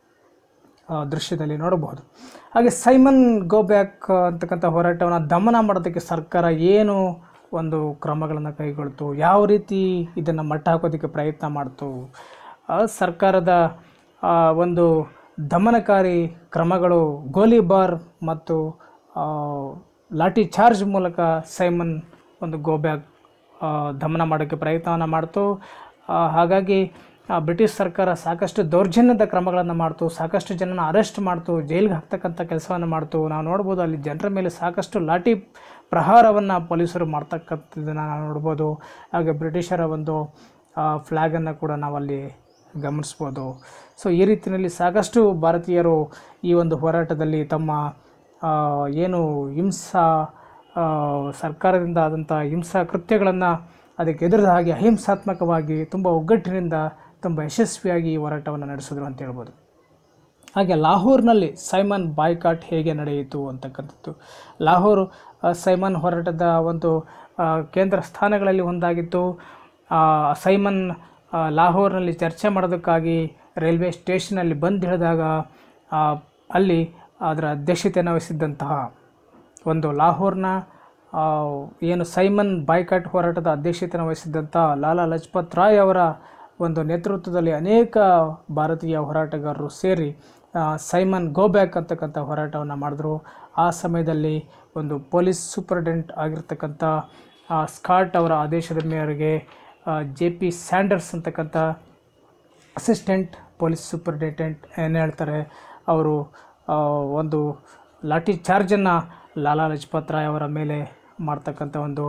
ಆ, ದೃಶ್ಯದಲ್ಲಿ ನೋಡಬಹುದು ಹಾಗೆ ಸೈಮನ್ ಗೋಬ್ಯಾಕ್ ಅಂತಕ್ಕಂಥ ಹೋರಾಟವನ್ನು ದಮನ ಮಾಡೋದಕ್ಕೆ ಸರ್ಕಾರ ಏನು ಒಂದು ಕ್ರಮಗಳನ್ನು ಕೈಗೊಳ್ತು ಯಾವ ರೀತಿ ಇದನ್ನು ಮಟ್ಟ ಹಾಕೋದಕ್ಕೆ ಪ್ರಯತ್ನ ಮಾಡ್ತು ಆ, ಸರ್ಕಾರದ ಆ, ಒಂದು ದಮನಕಾರಿ ಕ್ರಮಗಳು ಗೋಲಿಬಾರ್ ಮತ್ತು ಆ, ಲಾಠಿ ಚಾರ್ಜ್ ಮೂಲಕ ಸೈಮನ್ ಒಂದು ಗೋಬ್ಯಾಕ್ ಆ, ದಮನ ಮಾಡೋಕ್ಕೆ ಪ್ರಯತ್ನವನ್ನು ಮಾಡ್ತು ಆ, ಹಾಗಾಗಿ ಆ, ಬ್ರಿಟಿಷ್ ಸರ್ಕಾರ ಸಾಕಷ್ಟು ದೌರ್ಜನ್ಯದ ಕ್ರಮಗಳನ್ನು ಮಾಡ್ತು ಸಾಕಷ್ಟು ಜನನ ಅರೆಸ್ಟ್ ಮಾಡ್ತು ಜೈಲಿಗೆ ಹಾಕ್ತಕ್ಕಂಥ ಕೆಲಸವನ್ನು ಮಾಡ್ತು ನಾವು ನೋಡ್ಬೋದು ಅಲ್ಲಿ ಜನರ ಮೇಲೆ ಸಾಕಷ್ಟು ಲಾಠಿ ಪ್ರಹಾರವನ್ನು ಪೊಲೀಸರು ಮಾಡ್ತಕ್ಕಂಥದ್ದನ್ನು ನಾವು ನೋಡ್ಬೋದು ಹಾಗೆ ಬ್ರಿಟಿಷರ ಒಂದು ಫ್ಲ್ಯಾಗನ್ನು ಕೂಡ ನಾವಲ್ಲಿ ಗಮನಿಸ್ಬೋದು ಸೊ ಈ ರೀತಿಯಲ್ಲಿ ಸಾಕಷ್ಟು ಭಾರತೀಯರು ಈ ಒಂದು ಹೋರಾಟದಲ್ಲಿ ತಮ್ಮ ಆ, ಏನು ಹಿಂಸಾ ಆ, ಸರ್ಕಾರದಿಂದ ಆದಂಥ ಹಿಂಸಾ ಕೃತ್ಯಗಳನ್ನು ಅದಕ್ಕೆ ಎದುರದ ಹಾಗೆ ಅಹಿಂಸಾತ್ಮಕವಾಗಿ ತುಂಬ ಒಗ್ಗಟ್ಟಿನಿಂದ ತುಂಬ ಯಶಸ್ವಿಯಾಗಿ ಈ ಹೋರಾಟವನ್ನು ನಡೆಸಿದ್ರು ಅಂತ ಹೇಳ್ಬೋದು ಹಾಗೆ ಲಾಹೋರ್ನಲ್ಲಿ ಸೈಮನ್ ಬಾಯ್ಕಾಟ್ ಹೇಗೆ ನಡೆಯಿತು ಅಂತಕ್ಕಂಥದ್ದು ಲಾಹೋರ್ ಆ, ಸೈಮನ್ ಹೋರಾಟದ ಒಂದು ಆ, ಕೇಂದ್ರ ಸ್ಥಾನಗಳಲ್ಲಿ ಒಂದಾಗಿತ್ತು ಆ, ಸೈಮನ್ ಆ, ಲಾಹೋರ್ನಲ್ಲಿ ಚರ್ಚೆ ಮಾಡೋದಕ್ಕಾಗಿ ರೈಲ್ವೆ ಸ್ಟೇಷನಲ್ಲಿ ಬಂದು ಹಿಡಿದಾಗ ಆ, ಅಲ್ಲಿ ಅದರ ಅಧ್ಯಕ್ಷತೆಯನ್ನು ವಹಿಸಿದ್ದಂತಹ ಒಂದು ಲಾಹೋರ್ನ ಆ, ಏನು ಸೈಮನ್ ಬಾಯ್ಕಾಟ್ ಹೋರಾಟದ ಅಧ್ಯಕ್ಷತೆಯನ್ನು ವಹಿಸಿದ್ದಂಥ ಲಾಲಾ ಲಜಪತ್ ರಾಯ್ ಅವರ ಒಂದು ನೇತೃತ್ವದಲ್ಲಿ ಅನೇಕ ಭಾರತೀಯ ಹೋರಾಟಗಾರರು ಸೇರಿ ಆ, ಸೈಮನ್ ಗೋಬ್ಯಾಕ್ ಅಂತಕ್ಕಂಥ ಹೋರಾಟವನ್ನು ಮಾಡಿದ್ರು ಆ ಸಮಯದಲ್ಲಿ ಒಂದು ಪೊಲೀಸ್ ಸೂಪರ್ಡೆಂಟ್ ಆಗಿರ್ತಕ್ಕಂಥ ಆ, ಸ್ಕಾಟ್ ಅವರ ಆದೇಶದ ಮೇರೆಗೆ ಜೆ ಪಿ ಸ್ಯಾಂಡರ್ಸ್ ಅಂತಕ್ಕಂಥ ಅಸಿಸ್ಟೆಂಟ್ ಪೊಲೀಸ್ ಸೂಪರ್ಡೆಂಟೆಂಟ್ ಏನು ಹೇಳ್ತಾರೆ ಅವರು ಆ, ಒಂದು ಲಾಠಿ ಚಾರ್ಜನ್ನು ಲಾಲಾ ಲಜಪತ್ ರಾಯ್ ಅವರ ಮೇಲೆ ಮಾಡ್ತಕ್ಕಂಥ ಒಂದು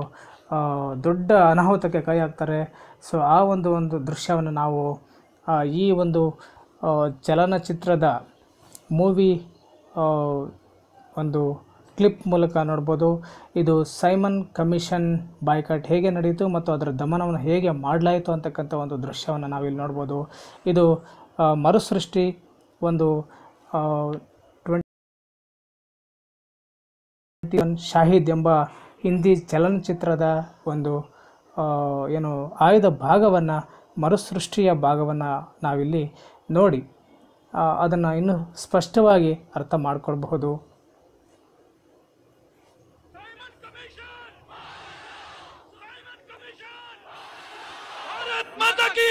ಆ, ದೊಡ್ಡ ಅನಾಹುತಕ್ಕೆ ಕೈ ಹಾಕ್ತಾರೆ ಸೊ ಆ ಒಂದು ಒಂದು ದೃಶ್ಯವನ್ನು ನಾವು ಆ, ಈ ಒಂದು ಆ, ಚಲನಚಿತ್ರದ ಮೂವಿ ಒಂದು ಕ್ಲಿಪ್ ಮೂಲಕ ನೋಡ್ಬೋದು ಇದು ಸೈಮನ್ ಕಮಿಷನ್ ಬಾಯ್ಕಾಟ್ ಹೇಗೆ ನಡೆಯಿತು ಮತ್ತು ಅದರ ದಮನವನ್ನು ಹೇಗೆ ಮಾಡಲಾಯಿತು ಅಂತಕ್ಕಂಥ ಒಂದು ದೃಶ್ಯವನ್ನು ನಾವಿಲ್ಲಿ ನೋಡ್ಬೋದು ಇದು ಆ, ಮರುಸೃಷ್ಟಿ ಒಂದು ಟ್ವೆಂಟಿ ಒನ್ ಶಾಹಿದ್ ಎಂಬ ಹಿಂದಿ ಚಲನಚಿತ್ರದ ಒಂದು ಆ, ಏನು ಆಯ್ದ ಭಾಗವನ್ನು ಮರುಸೃಷ್ಟಿಯ ಭಾಗವನ್ನು ನಾವಿಲ್ಲಿ ನೋಡಿ ಅದನ್ನು ಇನ್ನೂ ಸ್ಪಷ್ಟವಾಗಿ ಅರ್ಥ ಮಾಡ್ಕೊಳ್ಬಹುದು भारत माता की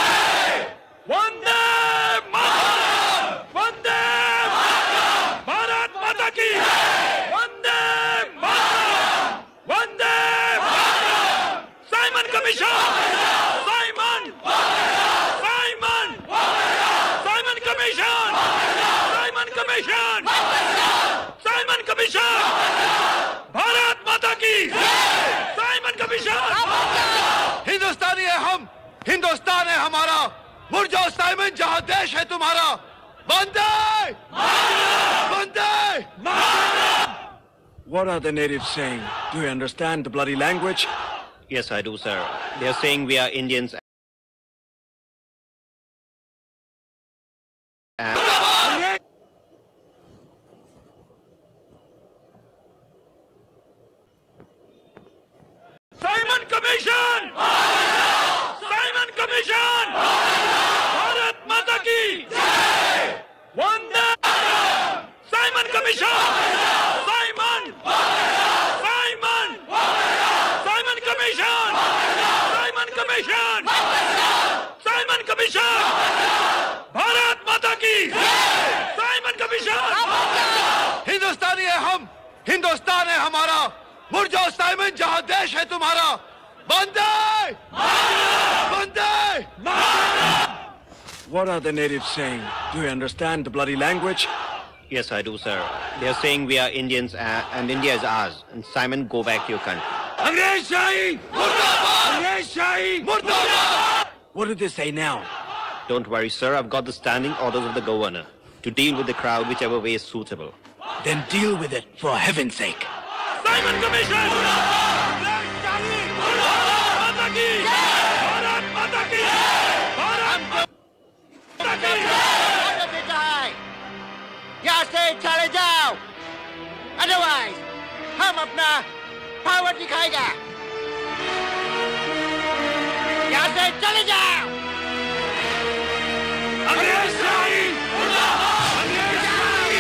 वंदे मातरम वंदे मातरम भारत माता की वंदे मातरम वंदे मातरम Simon Commission Simon Simon Simon Commission Simon Commission Simon Commission Bharat Mata की साइमन कमीशन हिंदुस्तानी है हम हिंदुस्तान है हमारा मुरझो साइमन जहां देश है तुम्हारा वंदे वंदे What are the natives saying? Do you understand the bloody language? Yes, I do, sir. They are saying we are Indians. And Simon Commission! Simon Commission! Bharat Mata की वंदे Simon Commission! Simon! Simon! Simon Commission! Simon Commission! Simon Commission! Bharat Mata की Simon Commission! हिंदुस्तानी है हम हिंदुस्तान है हमारा मुरझो साइमन जहां देश है तुम्हारा वंदे वंदे What are the natives saying? Do you understand the bloody language? yes, I do, sir. They are saying we are Indians uh, and India is ours. And Simon, go back to your country. अंग्रेज शाही मुर्दाबाद अंग्रेज शाही मुर्दाबाद What do they say now? Don't worry, sir. I've got the standing orders of the governor to deal with the crowd whichever way is suitable. Then deal with it for heaven's sake. Simon Commission! अंग्रेज शाही मुर्दाबाद माता की भारत माता की भारत माता की What देता है यहाँ से चले जाओ अदरवाइज हम अपना पावर दिखाएगा यहाँ से चले जाओ अंग्रेज शाही मुर्दाबाद अंग्रेज शाही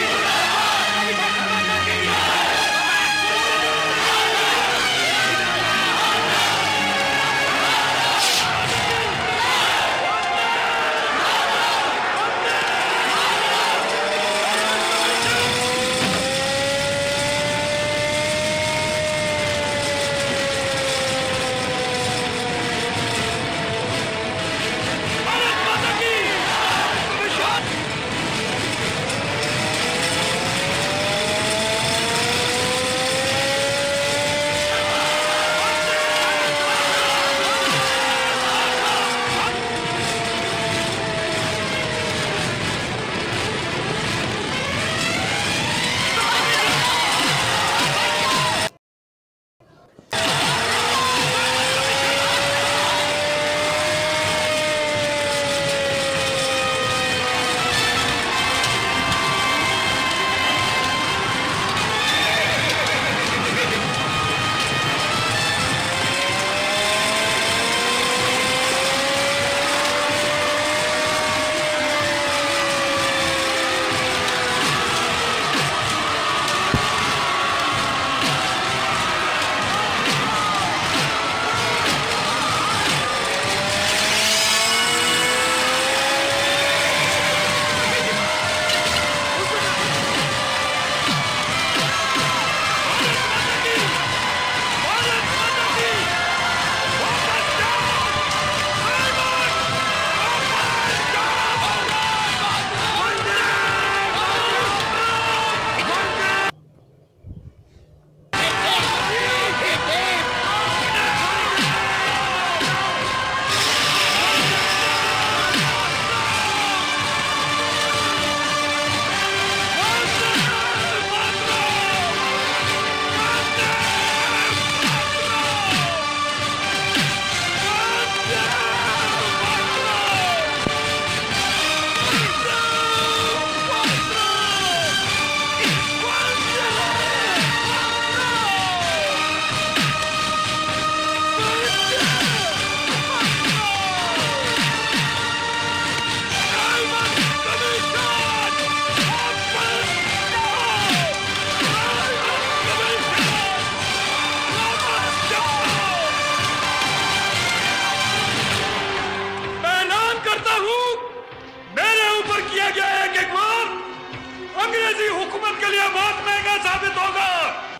अंग्रेजी हुकूमत के लिए बहुत महंगा साबित होगा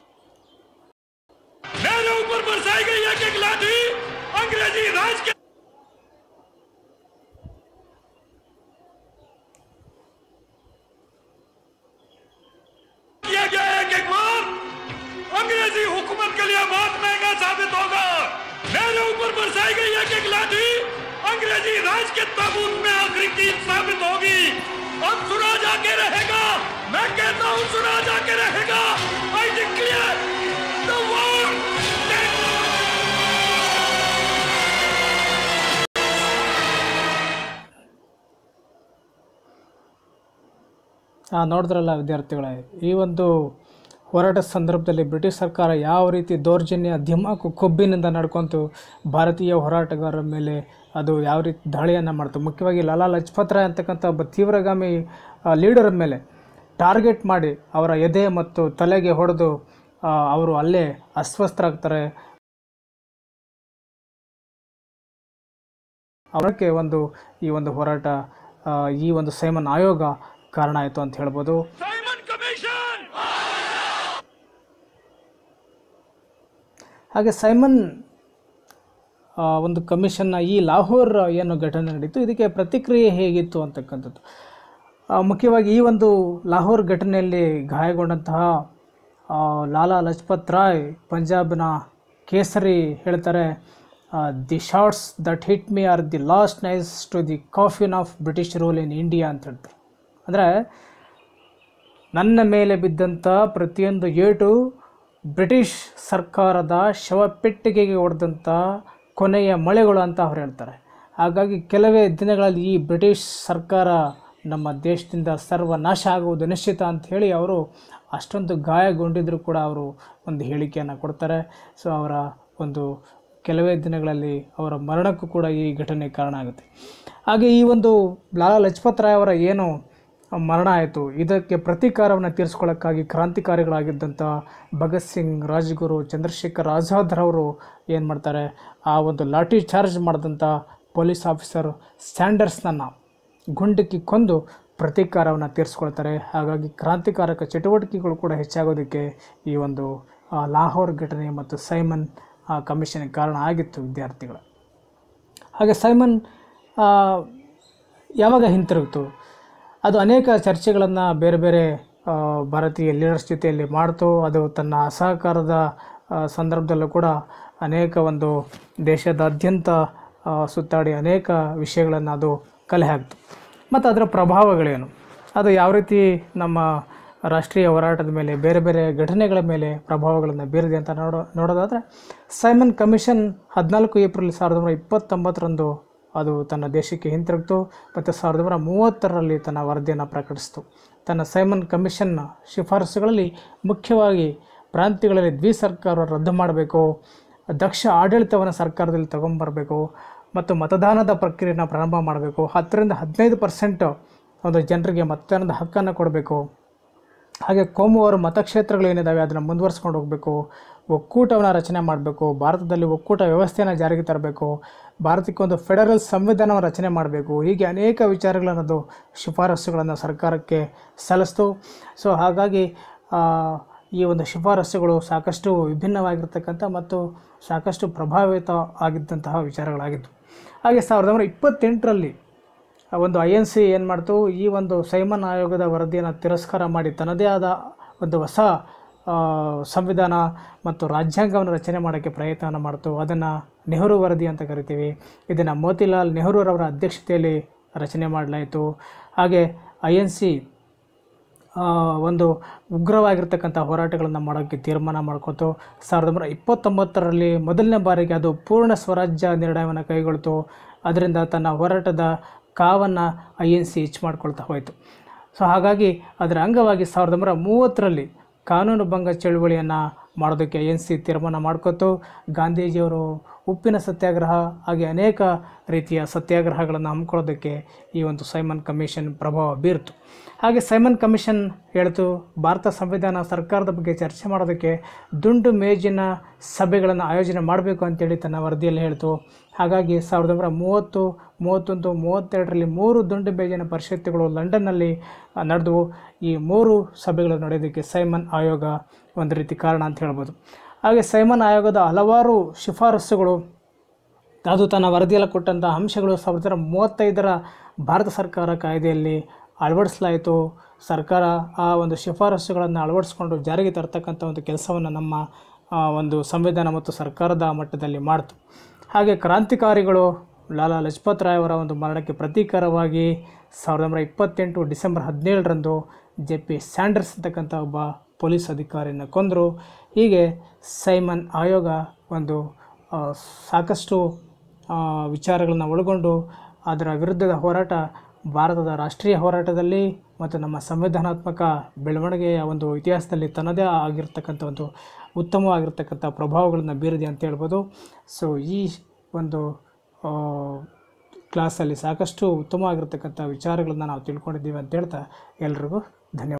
मेरे ऊपर बरसाई गई एक एक लाठी अंग्रेजी राज के किया गया एक एक वार अंग्रेजी हुकूमत के लिए बहुत महंगा साबित होगा मेरे ऊपर बरसाई गई एक एक लाठी अंग्रेजी राज के ताबूत में आखिरी कील साबित होगी अब सुना जाके रहेगा मैं कहता हूं सुना जाके रहेगा आई डिक्लेयर द वॉर ಆ, ನೋಡಿದ್ರಲ್ಲ ವಿದ್ಯಾರ್ಥಿಗಳೇ ಈ ಒಂದು ಹೋರಾಟದ ಸಂದರ್ಭದಲ್ಲಿ ಬ್ರಿಟಿಷ್ ಸರ್ಕಾರ ಯಾವ ರೀತಿ ದೌರ್ಜನ್ಯ ಧಿಮಾಕು ಕೊಬ್ಬಿನಿಂದ ನಡ್ಕೊಂತು ಭಾರತೀಯ ಹೋರಾಟಗಾರರ ಮೇಲೆ ಅದು ಯಾವ ರೀತಿ ದಾಳಿಯನ್ನು ಮಾಡ್ತು ಮುಖ್ಯವಾಗಿ ಲಾಲಾ ಲಜಪತ್ ರಾಯ್ ಅಂತಕ್ಕಂಥ ಒಬ್ಬ ತೀವ್ರಗಾಮಿ ಲೀಡರ್ ಮೇಲೆ ಟಾರ್ಗೆಟ್ ಮಾಡಿ ಅವರ ಎದೆ ಮತ್ತು ತಲೆಗೆ ಹೊಡೆದು ಆ, ಅವರು ಅಲ್ಲೇ ಅಸ್ವಸ್ಥರಾಗ್ತಾರೆ ಅವರಕ್ಕೆ ಒಂದು ಈ ಒಂದು ಹೋರಾಟ ಆ, ಈ ಒಂದು ಸೈಮನ್ ಆಯೋಗ ಕಾರಣ ಆಯಿತು ಅಂತ ಹೇಳ್ಬೋದು साइमन कमीशन ಹಾಗೆ ಸೈಮನ್ ಆ, ಒಂದು ಕಮಿಷನ್ನ ಈ ಲಾಹೋರ್ ಏನು ಘಟನೆ ನಡೀತು ಇದಕ್ಕೆ ಪ್ರತಿಕ್ರಿಯೆ ಹೇಗಿತ್ತು ಅಂತಕ್ಕಂಥದ್ದು ಆ, ಮುಖ್ಯವಾಗಿ ಈ ಒಂದು ಲಾಹೋರ್ ಘಟನೆಯಲ್ಲಿ ಗಾಯಗೊಂಡಂತಹ ಆ, ಲಾಲಾ ಲಜಪತ್ ರಾಯ್ ಪಂಜಾಬ್ನ ಕೇಸರಿ ಹೇಳ್ತಾರೆ the shots that hit me are the last nails to the coffin of British rule in India ಅಂತ ಹೇಳ್ತಾರೆ ಅಂದರೆ ನನ್ನ ಮೇಲೆ ಬಿದ್ದಂಥ ಪ್ರತಿಯೊಂದು ಏಟು ಬ್ರಿಟಿಷ್ ಸರ್ಕಾರದ ಶವಪೆಟ್ಟಿಗೆಗೆ ಹೊಡೆದಂಥ ಕೊನೆಯ ಮಳೆಗಳು ಅಂತ ಅವ್ರು ಹೇಳ್ತಾರೆ ಹಾಗಾಗಿ ಕೆಲವೇ ದಿನಗಳಲ್ಲಿ ಈ ಬ್ರಿಟಿಷ್ ಸರ್ಕಾರ ನಮ್ಮ ದೇಶದಿಂದ ಸರ್ವನಾಶ ಆಗುವುದು ನಿಶ್ಚಿತ ಅಂತ ಹೇಳಿ ಅವರು ಅಷ್ಟೊಂದು ಗಾಯಗೊಂಡಿದ್ದರೂ ಕೂಡ ಅವರು ಒಂದು ಹೇಳಿಕೆಯನ್ನು ಕೊಡ್ತಾರೆ ಸೊ ಅವರ ಒಂದು ಕೆಲವೇ ದಿನಗಳಲ್ಲಿ ಅವರ ಮರಣಕ್ಕೂ ಕೂಡ ಈ ಘಟನೆ ಕಾರಣ ಆಗುತ್ತೆ ಹಾಗೆ ಈ ಒಂದು ಲಾಲಾ ಲಜಪತ್ ರಾಯ್ ಅವರ ಏನು ಮರಣ ಆಯಿತು ಇದಕ್ಕೆ ಪ್ರತೀಕಾರವನ್ನು ತೀರಿಸ್ಕೊಳ್ಳೋಕ್ಕಾಗಿ ಕ್ರಾಂತಿಕಾರಿಗಳಾಗಿದ್ದಂಥ ಭಗತ್ ಸಿಂಗ್ ರಾಜ್ಗುರು ಚಂದ್ರಶೇಖರ್ ಆಜಾದ್ರವರು ಏನು ಮಾಡ್ತಾರೆ ಆ ಒಂದು ಲಾಠಿ ಚಾರ್ಜ್ ಮಾಡಿದಂಥ ಪೊಲೀಸ್ ಆಫೀಸರ್ ಸ್ಟ್ಯಾಂಡರ್ಸ್ನನ್ನು ಗುಂಡಿಕ್ಕಿ ಕೊಂದು ಪ್ರತೀಕಾರವನ್ನು ತೀರಿಸ್ಕೊಳ್ತಾರೆ ಹಾಗಾಗಿ ಕ್ರಾಂತಿಕಾರಕ ಚಟುವಟಿಕೆಗಳು ಕೂಡ ಹೆಚ್ಚಾಗೋದಕ್ಕೆ ಈ ಒಂದು ಆ, ಲಾಹೋರ್ ಘಟನೆ ಮತ್ತು ಸೈಮನ್ ಕಮಿಷನ್ಗೆ ಕಾರಣ ಆಗಿತ್ತು ವಿದ್ಯಾರ್ಥಿಗಳು ಹಾಗೆ ಸೈಮನ್ ಆ, ಯಾವಾಗ ಹಿಂತಿರುಗಿತು ಅದು ಅನೇಕ ಚರ್ಚೆಗಳನ್ನು ಬೇರೆ ಬೇರೆ ಆ, ಭಾರತೀಯ ಲೀಡರ್ಸ್ ಜೊತೆಯಲ್ಲಿ ಮಾಡ್ತು ಅದು ತನ್ನ ಅಸಹಕಾರದ ಆ, ಸಂದರ್ಭದಲ್ಲೂ ಕೂಡ ಅನೇಕ ಒಂದು ದೇಶದಾದ್ಯಂತ ಆ, ಸುತ್ತಾಡಿ ಅನೇಕ ವಿಷಯಗಳನ್ನು ಅದು ಕಲೆ ಹಾಕ್ತು ಮತ್ತು ಅದರ ಪ್ರಭಾವಗಳೇನು ಅದು ಯಾವ ರೀತಿ ನಮ್ಮ ರಾಷ್ಟ್ರೀಯ ಹೋರಾಟದ ಮೇಲೆ ಬೇರೆ ಬೇರೆ ಘಟನೆಗಳ ಮೇಲೆ ಪ್ರಭಾವಗಳನ್ನು ಬೀರಿದೆ ಅಂತ ನೋಡೋ ನೋಡೋದಾದರೆ ಸೈಮನ್ ಕಮಿಷನ್ ಹದಿನಾಲ್ಕು ಏಪ್ರಿಲ್ ಸಾವಿರದ ಒಂಬೈನೂರ ಇಪ್ಪತ್ತೊಂಬತ್ತರಂದು ಅದು ತನ್ನ ದೇಶಕ್ಕೆ ಹಿಂತಿರುಗಿತು ಮತ್ತು ಸಾವಿರದ ಒಂಬೈನೂರ ಮೂವತ್ತರಲ್ಲಿ ತನ್ನ ವರದಿಯನ್ನು ಪ್ರಕಟಿಸಿತು ತನ್ನ ಸೈಮನ್ ಕಮಿಷನ್ನ ಶಿಫಾರಸುಗಳಲ್ಲಿ ಮುಖ್ಯವಾಗಿ ಪ್ರಾಂತ್ಯಗಳಲ್ಲಿ ದ್ವಿ ಸರ್ಕಾರ ರದ್ದು ಮಾಡಬೇಕು ದಕ್ಷ ಆಡಳಿತವನ್ನು ಸರ್ಕಾರದಲ್ಲಿ ತಗೊಂಬರಬೇಕು ಮತ್ತು ಮತದಾನದ ಪ್ರಕ್ರಿಯೆಯನ್ನು ಪ್ರಾರಂಭ ಮಾಡಬೇಕು ಹತ್ತರಿಂದ ಹದಿನೈದು ಪರ್ಸೆಂಟ್ ಒಂದು ಜನರಿಗೆ ಮತದಾನದ ಹಕ್ಕನ್ನು ಕೊಡಬೇಕು ಹಾಗೆ ಕೋಮುವಾರು ಮತಕ್ಷೇತ್ರಗಳು ಏನಿದ್ದಾವೆ ಅದನ್ನು ಮುಂದುವರಿಸ್ಕೊಂಡು ಹೋಗಬೇಕು ಒಕ್ಕೂಟವನ್ನು ರಚನೆ ಮಾಡಬೇಕು ಭಾರತದಲ್ಲಿ ಒಕ್ಕೂಟ ವ್ಯವಸ್ಥೆಯನ್ನು ಜಾರಿಗೆ ತರಬೇಕು ಭಾರತಕ್ಕೆ ಒಂದು ಫೆಡರಲ್ ಸಂವಿಧಾನವನ್ನು ರಚನೆ ಮಾಡಬೇಕು ಹೀಗೆ ಅನೇಕ ವಿಚಾರಗಳನ್ನು ಅದು ಶಿಫಾರಸುಗಳನ್ನು ಸರ್ಕಾರಕ್ಕೆ ಸಲ್ಲಿಸ್ತು ಸೊ ಹಾಗಾಗಿ ಆ, ಈ ಒಂದು ಶಿಫಾರಸುಗಳು ಸಾಕಷ್ಟು ವಿಭಿನ್ನವಾಗಿರ್ತಕ್ಕಂಥ ಮತ್ತು ಸಾಕಷ್ಟು ಪ್ರಭಾವಿತ ಆಗಿದ್ದಂತಹ ವಿಚಾರಗಳಾಗಿತ್ತು ಹಾಗೆ ಸಾವಿರದ ಒಂಬೈನೂರ ಇಪ್ಪತ್ತೆಂಟರಲ್ಲಿ ಆ ಒಂದು ಐ ಎನ್ ಸಿ ಏನು ಮಾಡ್ತು ಈ ಒಂದು ಸೈಮನ್ ಆಯೋಗದ ವರದಿಯನ್ನು ತಿರಸ್ಕಾರ ಮಾಡಿ ತನ್ನದೇ ಆದ ಒಂದು ಹೊಸ ಆ, ಸಂವಿಧಾನ ಮತ್ತು ರಾಜ್ಯಾಂಗವನ್ನು ರಚನೆ ಮಾಡೋಕ್ಕೆ ಪ್ರಯತ್ನವನ್ನು ಮಾಡ್ತು ಅದನ್ನು ನೆಹರು ವರದಿ ಅಂತ ಕರಿತೀವಿ ಇದನ್ನು ಮೋತಿಲಾಲ್ ನೆಹರೂರವರ ಅಧ್ಯಕ್ಷತೆಯಲ್ಲಿ ರಚನೆ ಮಾಡಲಾಯಿತು ಹಾಗೆ ಐ ಎನ್ ಸಿ ಒಂದು ಉಗ್ರವಾಗಿರ್ತಕ್ಕಂಥ ಹೋರಾಟಗಳನ್ನು ಮಾಡೋಕ್ಕೆ ತೀರ್ಮಾನ ಮಾಡ್ಕೊತು ಸಾವಿರದ ಒಂಬೈನೂರ ಇಪ್ಪತ್ತೊಂಬತ್ತರಲ್ಲಿ ಮೊದಲನೇ ಬಾರಿಗೆ ಅದು ಪೂರ್ಣ ಸ್ವರಾಜ್ಯ ನಿರ್ಣಯವನ್ನು ಕೈಗೊಳ್ತು ಅದರಿಂದ ತನ್ನ ಹೋರಾಟದ ಕಾವನ್ನು ಐ ಎನ್ ಸಿ ಹೆಚ್ಚು ಮಾಡ್ಕೊಳ್ತಾ ಹೋಯಿತು ಸೊ ಹಾಗಾಗಿ ಅದರ ಅಂಗವಾಗಿ ಸಾವಿರದ ಒಂಬೈನೂರ ಮೂವತ್ತರಲ್ಲಿ ಕಾನೂನು ಭಂಗ ಚಳುವಳಿಯನ್ನು ಮಾಡೋದಕ್ಕೆ ಐ ಎನ್ ಸಿ ತೀರ್ಮಾನ ಮಾಡ್ಕೊತು ಗಾಂಧೀಜಿಯವರು ಉಪ್ಪಿನ ಸತ್ಯಾಗ್ರಹ ಹಾಗೆ ಅನೇಕ ರೀತಿಯ ಸತ್ಯಾಗ್ರಹಗಳನ್ನು ಹಮ್ಮಿಕೊಳ್ಳೋದಕ್ಕೆ ಈ ಒಂದು ಸೈಮನ್ ಕಮಿಷನ್ ಪ್ರಭಾವ ಬೀರ್ತು ಹಾಗೆ ಸೈಮನ್ ಕಮಿಷನ್ ಹೇಳ್ತು ಭಾರತ ಸಂವಿಧಾನ ಸರ್ಕಾರದ ಬಗ್ಗೆ ಚರ್ಚೆ ಮಾಡೋದಕ್ಕೆ ದುಂಡು ಮೇಜಿನ ಸಭೆಗಳನ್ನು ಆಯೋಜನೆ ಮಾಡಬೇಕು ಅಂತೇಳಿ ತನ್ನ ವರದಿಯಲ್ಲಿ ಹೇಳ್ತು ಹಾಗಾಗಿ ಸಾವಿರದ ಒಂಬೈನೂರ ಮೂವತ್ತು ಮೂವತ್ತೊಂದು ಮೂವತ್ತೆರಡರಲ್ಲಿ ಮೂರು ದುಂಡು ಮೇಜಿನ ಪರಿಷತ್ತುಗಳು ಲಂಡನ್ನಲ್ಲಿ ಆ, ನಡೆದವು ಈ ಮೂರು ಸಭೆಗಳು ನಡೆಯೋದಕ್ಕೆ ಸೈಮನ್ ಆಯೋಗ ಒಂದು ರೀತಿ ಕಾರಣ ಅಂತ ಹೇಳ್ಬೋದು ಹಾಗೆ ಸೈಮನ್ ಆಯೋಗದ ಹಲವಾರು ಶಿಫಾರಸುಗಳು ಅದು ತನ್ನ ವರದಿಯಲ್ಲಿ ಕೊಟ್ಟಂಥ ಅಂಶಗಳು ಸಾವಿರದ ಒಂಬೈನೂರ ಮೂವತ್ತೈದರ ಭಾರತ ಸರ್ಕಾರ ಕಾಯ್ದೆಯಲ್ಲಿ ಅಳವಡಿಸಲಾಯಿತು ಸರ್ಕಾರ ಆ ಒಂದು ಶಿಫಾರಸುಗಳನ್ನು ಅಳವಡಿಸ್ಕೊಂಡು ಜಾರಿಗೆ ತರ್ತಕ್ಕಂಥ ಒಂದು ಕೆಲಸವನ್ನು ನಮ್ಮ ಆ, ಒಂದು ಸಂವಿಧಾನ ಮತ್ತು ಸರ್ಕಾರದ ಮಟ್ಟದಲ್ಲಿ ಮಾಡ್ತು ಹಾಗೆ ಕ್ರಾಂತಿಕಾರಿಗಳು ಲಾಲಾ ಲಜಪತ್ ರಾಯ್ ಅವರ ಒಂದು ಮರಣಕ್ಕೆ ಪ್ರತೀಕಾರವಾಗಿ ಸಾವಿರದ ಒಂಬೈನೂರ ಇಪ್ಪತ್ತೆಂಟು ಡಿಸೆಂಬರ್ ಹದಿನೇಳರಂದು ಜೆ ಪಿ ಸ್ಯಾಂಡರ್ಸ್ ಅಂತಕ್ಕಂಥ ಒಬ್ಬ ಪೊಲೀಸ್ ಅಧಿಕಾರಿಯನ್ನು ಕೊಂದರು ಹೀಗೆ ಸೈಮನ್ ಆಯೋಗ ಒಂದು ಆ, ಸಾಕಷ್ಟು ಆ, ವಿಚಾರಗಳನ್ನು ಒಳಗೊಂಡು ಅದರ ವಿರುದ್ಧದ ಹೋರಾಟ ಭಾರತದ ರಾಷ್ಟ್ರೀಯ ಹೋರಾಟದಲ್ಲಿ ಮತ್ತು ನಮ್ಮ ಸಂವಿಧಾನಾತ್ಮಕ ಬೆಳವಣಿಗೆಯ ಒಂದು ಇತಿಹಾಸದಲ್ಲಿ ತನ್ನದೇ ಆಗಿರ್ತಕ್ಕಂಥ ಒಂದು ಉತ್ತಮವಾಗಿರ್ತಕ್ಕಂಥ ಪ್ರಭಾವಗಳನ್ನು ಬೀರಿದೆ ಅಂತ ಹೇಳ್ಬೋದು ಸೊ ಈ ಒಂದು ಆ, ಕ್ಲಾಸಲ್ಲಿ ಸಾಕಷ್ಟು ಉತ್ತಮವಾಗಿರ್ತಕ್ಕಂಥ ವಿಚಾರಗಳನ್ನು ನಾವು ತಿಳ್ಕೊಂಡಿದ್ದೀವಿ ಅಂತ ಹೇಳ್ತಾ ಎಲ್ರಿಗೂ ಧನ್ಯವಾದ